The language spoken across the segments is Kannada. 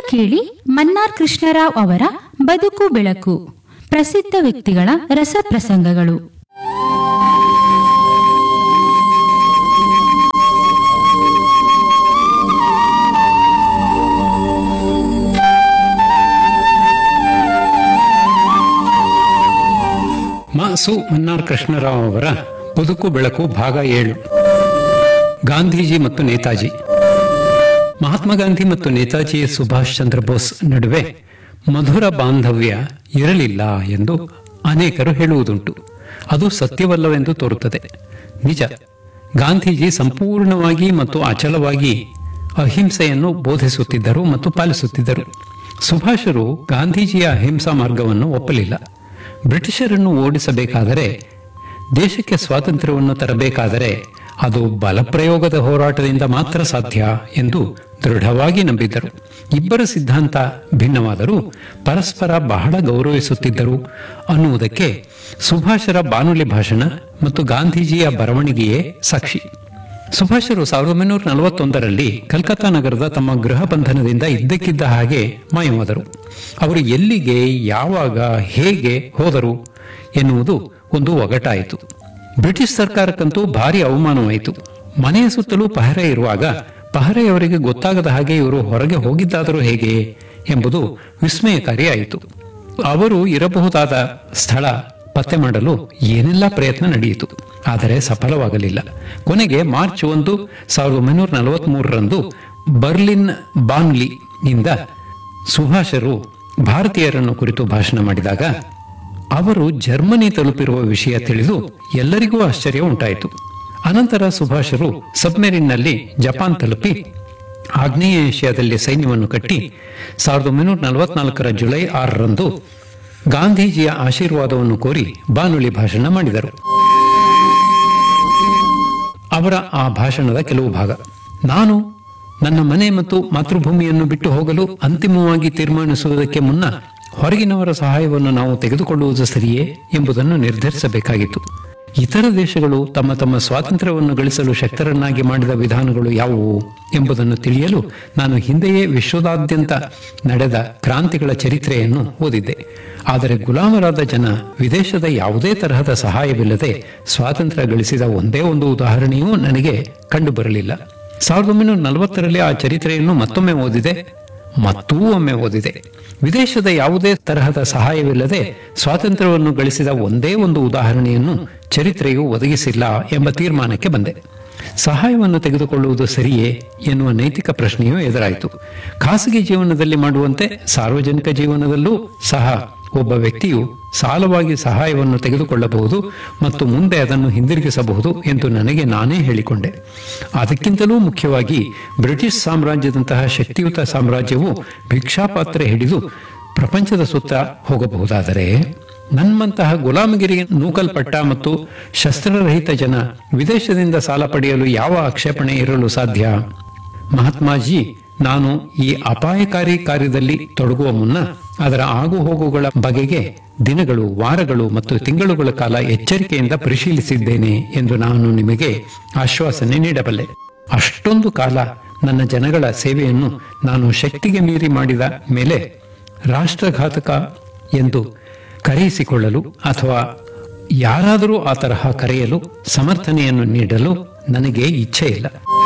ಕೇಳಿ ಮನ್ನಾರ್ ಕೃಷ್ಣರಾವ್ ಅವರ ಬದುಕು ಬೆಳಕು ಪ್ರಸಿದ್ಧ ವ್ಯಕ್ತಿಗಳ ರಸಪ್ರಸಂಗಗಳು ಮಾಸು ಮನ್ನಾರ್ ಕೃಷ್ಣರಾವ್ ಅವರ ಬದುಕು ಬೆಳಕು ಭಾಗ ಏಳು ಗಾಂಧೀಜಿ ಮತ್ತು ನೇತಾಜಿ ಮಹಾತ್ಮ ಗಾಂಧಿ ಮತ್ತು ನೇತಾಜಿ ಸುಭಾಷ್ ಚಂದ್ರ ಬೋಸ್ ನಡುವೆ ಮಧುರ ಬಾಂಧವ್ಯ ಇರಲಿಲ್ಲ ಎಂದು ಅನೇಕರು ಹೇಳುವುದುಂಟು ಅದು ಸತ್ಯವಲ್ಲವೆಂದು ತೋರುತ್ತದೆ ನಿಜ ಗಾಂಧೀಜಿ ಸಂಪೂರ್ಣವಾಗಿ ಮತ್ತು ಅಚಲವಾಗಿ ಅಹಿಂಸೆಯನ್ನು ಬೋಧಿಸುತ್ತಿದ್ದರು ಮತ್ತು ಪಾಲಿಸುತ್ತಿದ್ದರು ಸುಭಾಷರು ಗಾಂಧೀಜಿಯ ಅಹಿಂಸಾ ಮಾರ್ಗವನ್ನು ಒಪ್ಪಲಿಲ್ಲ ಬ್ರಿಟಿಷರನ್ನು ಓಡಿಸಬೇಕಾದರೆ ದೇಶಕ್ಕೆ ಸ್ವಾತಂತ್ರ್ಯವನ್ನು ತರಬೇಕಾದರೆ ಅದು ಬಲಪ್ರಯೋಗದ ಹೋರಾಟದಿಂದ ಮಾತ್ರ ಸಾಧ್ಯ ಎಂದು ದೃಢವಾಗಿ ನಂಬಿದ್ದರು ಇಬ್ಬರ ಸಿದ್ಧಾಂತ ಭಿನ್ನವಾದರೂ ಪರಸ್ಪರ ಬಹಳ ಗೌರವಿಸುತ್ತಿದ್ದರು ಅನ್ನುವುದಕ್ಕೆ ಸುಭಾಷರ ಬಾನುಲಿ ಭಾಷಣ ಮತ್ತು ಗಾಂಧೀಜಿಯ ಬರವಣಿಗೆಯೇ ಸಾಕ್ಷಿ ಸುಭಾಷರು ಸಾವಿರದ ಒಂಬೈನೂರ ನಲವತ್ತೊಂದರಲ್ಲಿ ಕಲ್ಕತ್ತಾ ನಗರದ ತಮ್ಮ ಗೃಹ ಬಂಧನದಿಂದ ಇದ್ದಕ್ಕಿದ್ದ ಹಾಗೆ ಮಾಯವಾದರು ಅವರು ಎಲ್ಲಿಗೆ ಯಾವಾಗ ಹೇಗೆ ಹೋದರು ಎನ್ನುವುದು ಒಂದು ಒಗಟಾಯಿತು ಬ್ರಿಟಿಷ್ ಸರ್ಕಾರಕ್ಕಂತೂ ಭಾರಿ ಅವಮಾನವಾಯಿತು ಮನೆಯ ಸುತ್ತಲೂ ಪಹರೆ ಇರುವಾಗ ಪಹರೆಯವರಿಗೆ ಗೊತ್ತಾಗದ ಹಾಗೆ ಇವರು ಹೊರಗೆ ಹೋಗಿದ್ದಾದರೂ ಹೇಗೆ ಎಂಬುದು ವಿಸ್ಮಯಕಾರಿಯಾಯಿತು ಅವರು ಇರಬಹುದಾದ ಸ್ಥಳ ಪತ್ತೆ ಮಾಡಲು ಏನೆಲ್ಲ ಪ್ರಯತ್ನ ನಡೆಯಿತು ಆದರೆ ಸಫಲವಾಗಲಿಲ್ಲ ಕೊನೆಗೆ ಮಾರ್ಚ್ ಒಂದು ಸಾವಿರದ ಒಂಬೈನೂರ ನಲವತ್ಮೂರರಂದು ಬರ್ಲಿನ್ ಬಾನ್ಲಿ ಇಂದ ಸುಭಾಷರು ಭಾರತೀಯರನ್ನು ಕುರಿತು ಭಾಷಣ ಮಾಡಿದಾಗ ಅವರು ಜರ್ಮನಿ ತಲುಪಿರುವ ವಿಷಯ ತಿಳಿದು ಎಲ್ಲರಿಗೂ ಆಶ್ಚರ್ಯ ಉಂಟಾಯಿತು ಅನಂತರ ಸುಭಾಷರು ಸಬ್ಮೆರಿನ್ನಲ್ಲಿ ಜಪಾನ್ ತಲುಪಿ ಆಗ್ನೇಯ ಏಷ್ಯಾದಲ್ಲಿ ಸೈನ್ಯವನ್ನು ಕಟ್ಟಿ ಸಾವಿರದ ಒಂಬೈನೂರ ನಲವತ್ನಾಲ್ಕರ ಜುಲೈ ಆರರಂದು ಗಾಂಧೀಜಿಯ ಆಶೀರ್ವಾದವನ್ನು ಕೋರಿ ಬಾನುಲಿ ಭಾಷಣ ಮಾಡಿದರು ಅವರ ಆ ಭಾಷಣದ ಕೆಲವು ಭಾಗ ನಾನು ನನ್ನ ಮನೆ ಮತ್ತು ಮಾತೃಭೂಮಿಯನ್ನು ಬಿಟ್ಟು ಹೋಗಲು ಅಂತಿಮವಾಗಿ ತೀರ್ಮಾನಿಸುವುದಕ್ಕೆ ಮುನ್ನ ಹೊರಗಿನವರ ಸಹಾಯವನ್ನು ನಾವು ತೆಗೆದುಕೊಳ್ಳುವುದು ಸರಿಯೇ ಎಂಬುದನ್ನು ನಿರ್ಧರಿಸಬೇಕಾಗಿತ್ತು ಇತರ ದೇಶಗಳು ತಮ್ಮ ತಮ್ಮ ಸ್ವಾತಂತ್ರ್ಯವನ್ನು ಗಳಿಸಲು ಶಕ್ತರನ್ನಾಗಿ ಮಾಡಿದ ವಿಧಾನಗಳು ಯಾವುವು ಎಂಬುದನ್ನು ತಿಳಿಯಲು ನಾನು ಹಿಂದೆಯೇ ವಿಶ್ವದಾದ್ಯಂತ ನಡೆದ ಕ್ರಾಂತಿಗಳ ಚರಿತ್ರೆಯನ್ನು ಓದಿದ್ದೆ ಆದರೆ ಗುಲಾಮರಾದ ಜನ ವಿದೇಶದ ಯಾವುದೇ ತರಹದ ಸಹಾಯವಿಲ್ಲದೆ ಸ್ವಾತಂತ್ರ್ಯ ಗಳಿಸಿದ ಒಂದೇ ಒಂದು ಉದಾಹರಣೆಯೂ ನನಗೆ ಕಂಡುಬರಲಿಲ್ಲ ಸಾವಿರದ ಒಂಬೈನೂರ ನಲವತ್ತರಲ್ಲಿ ಆ ಚರಿತ್ರೆಯನ್ನು ಮತ್ತೊಮ್ಮೆ ಓದಿದೆ ಮತ್ತೂ ಒಮ್ಮೆ ಓದಿದೆ ವಿದೇಶದ ಯಾವುದೇ ತರಹದ ಸಹಾಯವಿಲ್ಲದೆ ಸ್ವಾತಂತ್ರ್ಯವನ್ನು ಗಳಿಸಿದ ಒಂದೇ ಒಂದು ಉದಾಹರಣೆಯನ್ನು ಚರಿತ್ರೆಯು ಒದಗಿಸಿಲ್ಲ ಎಂಬ ತೀರ್ಮಾನಕ್ಕೆ ಬಂದೆ ಸಹಾಯವನ್ನು ತೆಗೆದುಕೊಳ್ಳುವುದು ಸರಿಯೇ ಎನ್ನುವ ನೈತಿಕ ಪ್ರಶ್ನೆಯೂ ಎದುರಾಯಿತು ಖಾಸಗಿ ಜೀವನದಲ್ಲಿ ಮಾಡುವಂತೆ ಸಾರ್ವಜನಿಕ ಜೀವನದಲ್ಲೂ ಸಹ ಒಬ್ಬ ವ್ಯಕ್ತಿಯು ಸಾಲವಾಗಿ ಸಹಾಯವನ್ನು ತೆಗೆದುಕೊಳ್ಳಬಹುದು ಮತ್ತು ಮುಂದೆ ಅದನ್ನು ಹಿಂದಿರುಗಿಸಬಹುದು ಎಂದು ನನಗೆ ನಾನೇ ಹೇಳಿಕೊಂಡೆ ಅದಕ್ಕಿಂತಲೂ ಮುಖ್ಯವಾಗಿ ಬ್ರಿಟಿಷ್ ಸಾಮ್ರಾಜ್ಯದಂತಹ ಶಕ್ತಿಯುತ ಸಾಮ್ರಾಜ್ಯವು ಭಿಕ್ಷಾಪಾತ್ರೆ ಹಿಡಿದು ಪ್ರಪಂಚದ ಸುತ್ತ ಹೋಗಬಹುದಾದರೆ ನಮ್ಮಂತಹ ಗುಲಾಮಗಿರಿಗೆ ನೂಕಲ್ಪಟ್ಟ ಮತ್ತು ಶಸ್ತ್ರರಹಿತ ಜನ ವಿದೇಶದಿಂದ ಸಾಲ ಪಡೆಯಲು ಯಾವ ಆಕ್ಷೇಪಣೆ ಇರಲು ಸಾಧ್ಯ ಮಹಾತ್ಮಾಜಿ ನಾನು ಈ ಅಪಾಯಕಾರಿ ಕಾರ್ಯದಲ್ಲಿ ತೊಡಗುವ ಮುನ್ನ ಅದರ ಆಗುಹೋಗುಗಳ ಬಗೆಗೆ ದಿನಗಳು ವಾರಗಳು ಮತ್ತು ತಿಂಗಳುಗಳ ಕಾಲ ಎಚ್ಚರಿಕೆಯಿಂದ ಪರಿಶೀಲಿಸಿದ್ದೇನೆ ಎಂದು ನಾನು ನಿಮಗೆ ಆಶ್ವಾಸನೆ ನೀಡಬಲ್ಲೆ ಅಷ್ಟೊಂದು ಕಾಲ ನನ್ನ ಜನಗಳ ಸೇವೆಯನ್ನು ನಾನು ಶಕ್ತಿಗೆ ಮೀರಿ ಮಾಡಿದ ಮೇಲೆ ರಾಷ್ಟ್ರಘಾತಕ ಎಂದು ಕರೆಯಿಸಿಕೊಳ್ಳಲು ಅಥವಾ ಯಾರಾದರೂ ಆ ತರಹ ಕರೆಯಲು ಸಮರ್ಥನೆಯನ್ನು ನೀಡಲು ನನಗೆ ಇಚ್ಛೆ ಇಲ್ಲ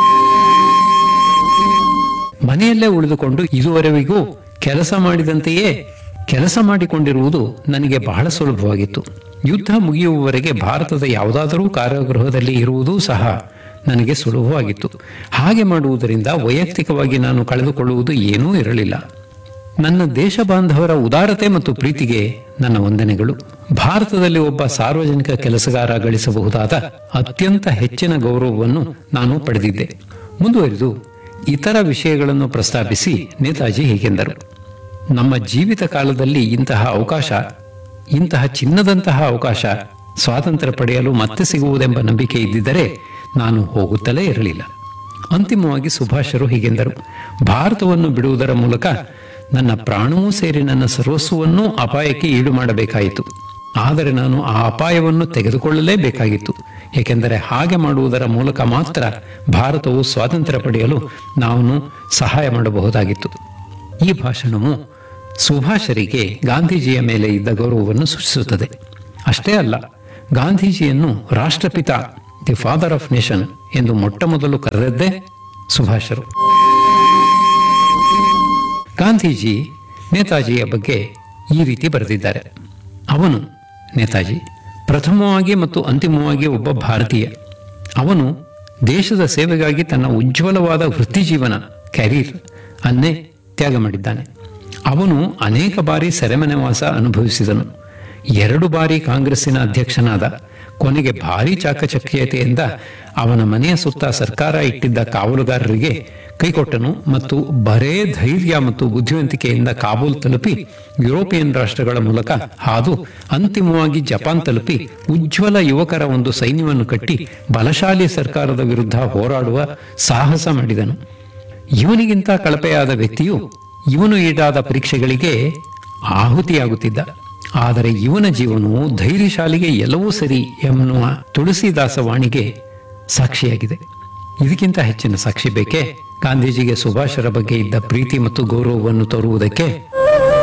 ಮನೆಯಲ್ಲೇ ಉಳಿದುಕೊಂಡು ಇದುವರೆವಿಗೂ ಕೆಲಸ ಮಾಡಿದಂತೆಯೇ ಕೆಲಸ ಮಾಡಿಕೊಂಡಿರುವುದು ನನಗೆ ಬಹಳ ಸುಲಭವಾಗಿತ್ತು ಯುದ್ಧ ಮುಗಿಯುವವರೆಗೆ ಭಾರತದ ಯಾವುದಾದರೂ ಕಾರಾಗೃಹದಲ್ಲಿ ಇರುವುದೂ ಸಹ ನನಗೆ ಸುಲಭವಾಗಿತ್ತು ಹಾಗೆ ಮಾಡುವುದರಿಂದ ವೈಯಕ್ತಿಕವಾಗಿ ನಾನು ಕಳೆದುಕೊಳ್ಳುವುದು ಏನೂ ಇರಲಿಲ್ಲ ನನ್ನ ದೇಶ ಬಾಂಧವರ ಉದಾರತೆ ಮತ್ತು ಪ್ರೀತಿಗೆ ನನ್ನ ವಂದನೆಗಳು ಭಾರತದಲ್ಲಿ ಒಬ್ಬ ಸಾರ್ವಜನಿಕ ಕೆಲಸಗಾರ ಗಳಿಸಬಹುದಾದ ಅತ್ಯಂತ ಹೆಚ್ಚಿನ ಗೌರವವನ್ನು ನಾನು ಪಡೆದಿದ್ದೆ ಮುಂದುವರಿದು ಇತರ ವಿಷಯಗಳನ್ನು ಪ್ರಸ್ತಾಪಿಸಿ ನೇತಾಜಿ ಹೀಗೆಂದರು ನಮ್ಮ ಜೀವಿತ ಕಾಲದಲ್ಲಿ ಇಂತಹ ಅವಕಾಶ ಇಂತಹ ಚಿನ್ನದಂತಹ ಅವಕಾಶ ಸ್ವಾತಂತ್ರ್ಯ ಪಡೆಯಲು ಮತ್ತೆ ಸಿಗುವುದೆಂಬ ನಂಬಿಕೆ ಇದ್ದಿದ್ದರೆ ನಾನು ಹೋಗುತ್ತಲೇ ಇರಲಿಲ್ಲ ಅಂತಿಮವಾಗಿ ಸುಭಾಷರು ಹೀಗೆಂದರು ಭಾರತವನ್ನು ಬಿಡುವುದರ ಮೂಲಕ ನನ್ನ ಪ್ರಾಣವೂ ಸೇರಿ ನನ್ನ ಸರ್ವಸ್ವವನ್ನೂ ಅಪಾಯಕ್ಕೆ ಈಡು ಮಾಡಬೇಕಾಯಿತು ಆದರೆ ನಾನು ಆ ಅಪಾಯವನ್ನು ತೆಗೆದುಕೊಳ್ಳಲೇಬೇಕಾಗಿತ್ತು ಏಕೆಂದರೆ ಹಾಗೆ ಮಾಡುವುದರ ಮೂಲಕ ಮಾತ್ರ ಭಾರತವು ಸ್ವಾತಂತ್ರ್ಯ ಪಡೆಯಲು ನಾನು ಸಹಾಯ ಮಾಡಬಹುದಾಗಿತ್ತು ಈ ಭಾಷಣವು ಸುಭಾಷರಿಗೆ ಗಾಂಧೀಜಿಯ ಮೇಲೆ ಇದ್ದ ಗೌರವವನ್ನು ಸೂಚಿಸುತ್ತದೆ ಅಷ್ಟೇ ಅಲ್ಲ ಗಾಂಧೀಜಿಯನ್ನು ರಾಷ್ಟ್ರಪಿತ ದಿ ಫಾದರ್ ಆಫ್ ನೇಷನ್ ಎಂದು ಮೊಟ್ಟ ಮೊದಲು ಕರೆದದ್ದೇ ಸುಭಾಷರು ಗಾಂಧೀಜಿ ನೇತಾಜಿಯ ಬಗ್ಗೆ ಈ ರೀತಿ ಬರೆದಿದ್ದಾರೆ ಅವನು ನೇತಾಜಿ ಪ್ರಥಮವಾಗಿ ಮತ್ತು ಅಂತಿಮವಾಗಿ ಒಬ್ಬ ಭಾರತೀಯ ಅವನು ದೇಶದ ಸೇವೆಗಾಗಿ ತನ್ನ ಉಜ್ವಲವಾದ ವೃತ್ತಿ ಜೀವನ ಕ್ಯಾರಿಯರ್ ಅನ್ನೇ ತ್ಯಾಗ ಮಾಡಿದ್ದಾನೆ ಅವನು ಅನೇಕ ಬಾರಿ ಸೆರೆಮನೆ ವಾಸ ಅನುಭವಿಸಿದನು ಎರಡು ಬಾರಿ ಕಾಂಗ್ರೆಸ್ಸಿನ ಅಧ್ಯಕ್ಷನಾದ ಕೊನೆಗೆ ಭಾರಿ ಚಾಕಚಕ್ಯತೆಯಿಂದ ಅವನ ಮನೆಯ ಸುತ್ತ ಸರ್ಕಾರ ಇಟ್ಟಿದ್ದ ಕಾವಲುಗಾರರಿಗೆ ಕೈಕೊಟ್ಟನು ಮತ್ತು ಬರೇ ಧೈರ್ಯ ಮತ್ತು ಬುದ್ಧಿವಂತಿಕೆಯಿಂದ ಕಾಬೂಲ್ ತಲುಪಿ ಯುರೋಪಿಯನ್ ರಾಷ್ಟ್ರಗಳ ಮೂಲಕ ಹಾದು ಅಂತಿಮವಾಗಿ ಜಪಾನ್ ತಲುಪಿ ಉಜ್ವಲ ಯುವಕರ ಒಂದು ಸೈನ್ಯವನ್ನು ಕಟ್ಟಿ ಬಲಶಾಲಿ ಸರ್ಕಾರದ ವಿರುದ್ಧ ಹೋರಾಡುವ ಸಾಹಸ ಮಾಡಿದನು ಇವನಿಗಿಂತ ಕಳಪೆಯಾದ ವ್ಯಕ್ತಿಯು ಇವನು ಈಡಾದ ಪರೀಕ್ಷೆಗಳಿಗೆ ಆಹುತಿಯಾಗುತ್ತಿದ್ದ ಆದರೆ ಇವನ ಜೀವನವು ಧೈರ್ಯಶಾಲಿಗೆ ಎಲ್ಲವೂ ಸರಿ ಎನ್ನುವ ತುಳಸಿದಾಸ ವಾಣಿಗೆ ಸಾಕ್ಷಿಯಾಗಿದೆ ಇದಕ್ಕಿಂತ ಹೆಚ್ಚಿನ ಸಾಕ್ಷಿ ಬೇಕೇ ಗಾಂಧೀಜಿಗೆ ಸುಭಾಷರ ಬಗ್ಗೆ ಇದ್ದ ಪ್ರೀತಿ ಮತ್ತು ಗೌರವವನ್ನು ತೋರುವುದಕ್ಕೆ